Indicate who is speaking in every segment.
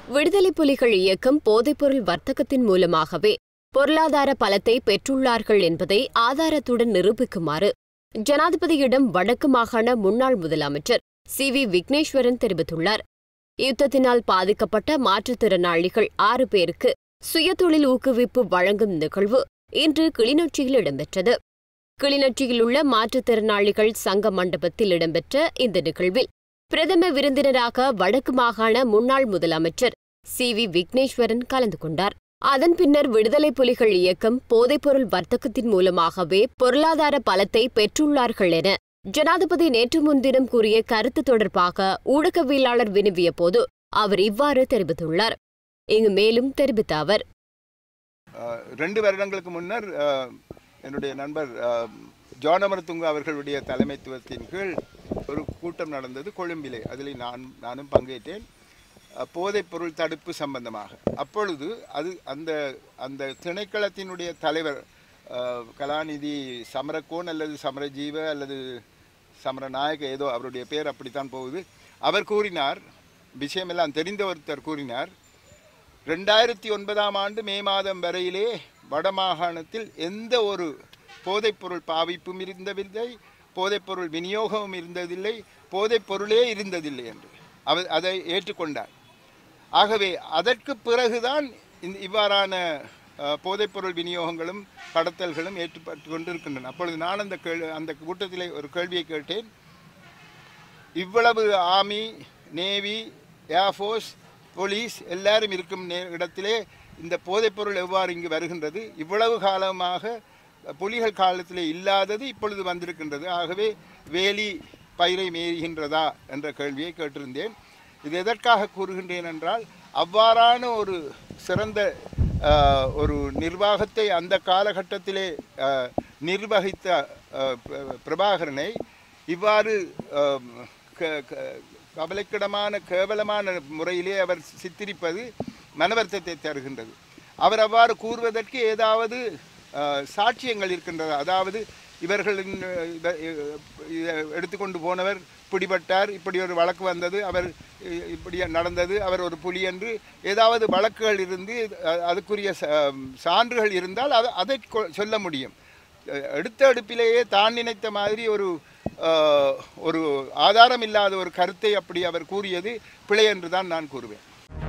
Speaker 1: விடுதலை புலிகள் இயக்கம் போதைப்பொருள் வர்த்தகத்தின் மூலமாகவே பொருளாதார பலத்தை பெற்றுள்ளார்கள் என்பதை ஆதாரத்துடன் நிரூபிக்குமாறு ஜனாதிபதியிடம் வடக்கு மாகாண முன்னாள் முதலமைச்சர் சி வி விக்னேஸ்வரன் தெரிவித்துள்ளார் யுத்தத்தினால் பாதிக்கப்பட்ட மாற்றுத்திறனாளிகள் ஆறு பேருக்கு சுயதொழில் ஊக்குவிப்பு வழங்கும் நிகழ்வு இன்று கிளிநொச்சியில் இடம்பெற்றது கிளிநொச்சியில் உள்ள மாற்றுத்திறனாளிகள் சங்க மண்டபத்தில் இடம்பெற்ற இந்த நிகழ்வில் பிரதம விருந்தினராக வடக்கு மாகாண முன்னாள் முதலமைச்சர் சி வி விக்னேஸ்வரன் கலந்து கொண்டார் அதன் பின்னர் விடுதலை புலிகள் இயக்கம் போதைப்பொருள் வர்த்தகத்தின் மூலமாகவே பொருளாதார பலத்தை பெற்றுள்ளார்கள் என ஜனாதிபதி நேற்று முன்தினம் கூறிய கருத்து தொடர்பாக ஊடகவியலாளர் வினவிய போது அவர் இவ்வாறு தெரிவித்துள்ளார் இங்கு மேலும் தெரிவித்த அவர்
Speaker 2: அஹ், ரெண்டு வருடங்களுக்கு முன்னர் அஹ், என்னுடைய நண்பர் அஹ், ஜான் அமரதுங்க அவர்களுடைய தலைமைத்துவத்தின் கீழ் ஒரு கூட்டம் நடந்தது கொழும்பிலே அதில் நான் நானும் பங்கேற்றேன் அஹ், போதைப்பொருள் தடுப்பு சம்பந்தமாக அப்பொழுது அது அந்த அந்த திணைக்களத்தினுடைய தலைவர் அஹ், கலாநிதி சமரகோன் அல்லது சமரஜீவ அல்லது சமரநாயக ஏதோ அவருடைய பேர் அப்படித்தான் போகுது அவர் கூறினார் விஷயமெல்லாம் தெரிந்த ஒருத்தர் கூறினார் ரெண்டாயிரத்தி ஒன்பதாம் ஆண்டு மே மாதம் வரையிலே வடமாகாணத்தில் எந்த ஒரு போதைப்பொருள் பாவிப்பும் இருந்ததில்லை போதைப்பொருள் விநியோகமும் இருந்ததில்லை போதைப்பொருளே இருந்ததில்லை என்று அவர் அதை ஏற்றுக்கொண்டார் ஆகவே அதற்கு பிறகுதான் இந்த இவ்வாறான அஹ், போதைப்பொருள் விநியோகங்களும் கடத்தல்களும் ஏற்றுப்பட்டு கொண்டிருக்கின்றன அப்பொழுது நான் அந்த கேள் அந்த கூட்டத்திலே ஒரு கேள்வியை கேட்டேன் இவ்வளவு ஆர்மி நேவி ஏர்ஃபோர்ஸ் போலீஸ் எல்லாரும் இருக்கும் நே இடத்திலே இந்த போதைப்பொருள் எவ்வாறு இங்கு வருகின்றது இவ்வளவு காலமாக புலிகள் காலத்திலே இல்லாதது இப்பொழுது வந்திருக்கின்றது ஆகவே வேலி பயிரை மேய்கின்றதா என்ற கேள்வியை கேட்டிருந்தேன் இது எதற்காக கூறுகின்றேன் என்றால் அவ்வாறான ஒரு சிறந்த அஹ், ஒரு நிர்வாகத்தை அந்த காலகட்டத்திலே அஹ், நிர்வகித்த அஹ், பிர- பிரபாகரனை இவ்வாறு ஆம், க- க- கவலைக்கிடமான கேவலமான முறையிலே அவர் சித்தரிப்பது மனவர்த்தத்தை தருகின்றது அவர் அவ்வாறு கூறுவதற்கு ஏதாவது ஆ, சாட்சியங்கள் இருக்கின்றதா அதாவது இவர்களின் அ, இத- இத எடுத்துக்கொண்டு போனவர் பிடிபட்டார் இப்படி ஒரு வழக்கு வந்தது அவர் இ- இப்படி நடந்தது அவர் ஒரு புலி என்று ஏதாவது வழக்குகள் இருந்து அ- அதுக்குரிய ச- சான்றுகள் இருந்தால் அதை அதை கொ- சொல்ல முடியும் அஹ் எடுத்த எடுப்பிலேயே தான் நினைத்த மாதிரி ஒரு அஹ், ஒரு ஆதாரம் இல்லாத ஒரு கருத்தை அப்படி அவர் கூறியது பிழை என்று தான் நான் கூறுவேன்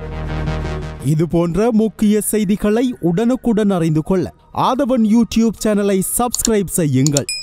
Speaker 3: இது போன்ற முக்கிய செய்திகளை உடனுக்குடன் அறிந்து கொள்ள ஆதவன் யூடியூப் சேனலை சப்ஸ்கிரைப் செய்யுங்கள்